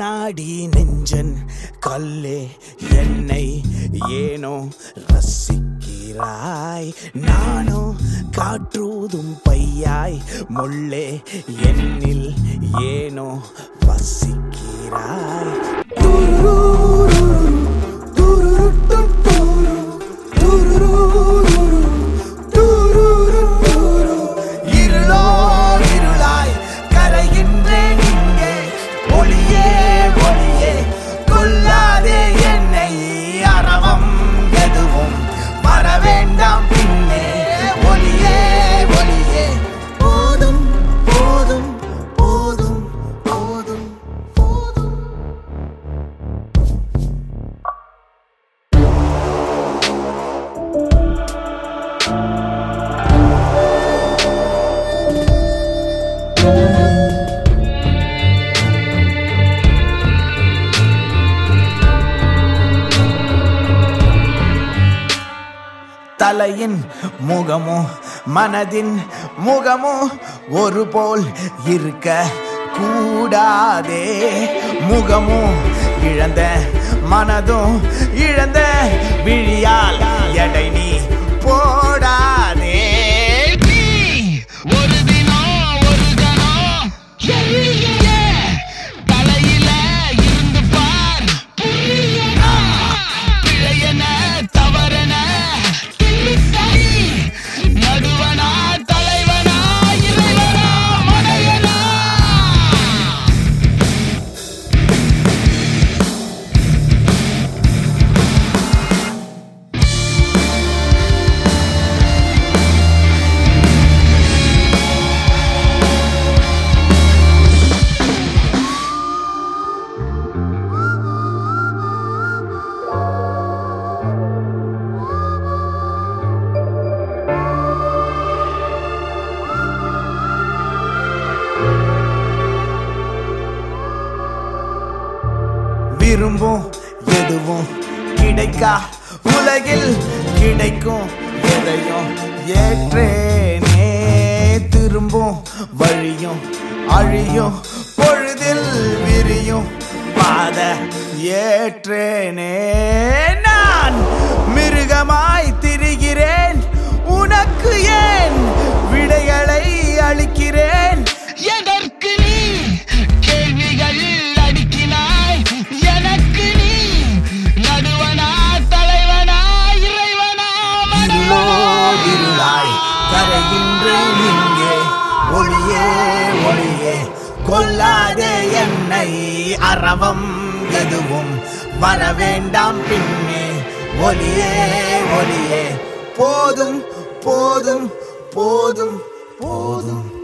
கண்ணாடி நெஞ்சன் கல்லே என்னை ஏனோ ரசிக்கிறாய் நானோ காற்றூதும் பையாய் முள்ளே என்னில் ஏனோ வசிக்கிறாய் இருளோ இருளாய் கரைகின்றேன் இங்கே ஒளியே ஒளியே கொல்லாதே என்னை அறவம் எதுவும் வர வேண்டாம் பின்னே ஒளியே ஒளியே போதும் போதும் போதும் போதும் போதும் தலையின் முகமோ மனதின் முகமோ ஒரு போல் இருக்க கூடாதே முகமோ இழந்த மனதும் இழந்த விழியால் எடை நீ போடாதே நீ ஒரு தினம் ஒரு கணம் எல்லையே தலையில இருந்து பார் புரியனா பிழையன தவறன தில்லிசை நடுவனா தலைவனா இறைவனா மனையனா விரும்பும் எதுவும் கிடைக்கா உலகில் கிடைக்கும் எதையும் ஏற்றேனே திரும்பும் வழியும் அழியும் பொழுதில் விரியும் பாத ஏற்றேனே நான் மிருகமாய் திரிகிறேன் உனக்கு ஏன் விடைகளை அளிக்கிறேன் எதற்கு நீ கேள்விகள் அடிக்கினாய் எனக்கு நீ நடுவனா தலைவனா இறைவனா இருளோ மனிதனா? இருளாய் கரைகின்றேன் இங்கே ஒளியே ஒளியே கொல்லாதே என்னை அறவம் எதுவும் வர வேண்டாம் பின்னே ஒளியே ஒளியே போதும் போதும் போதும் போதும்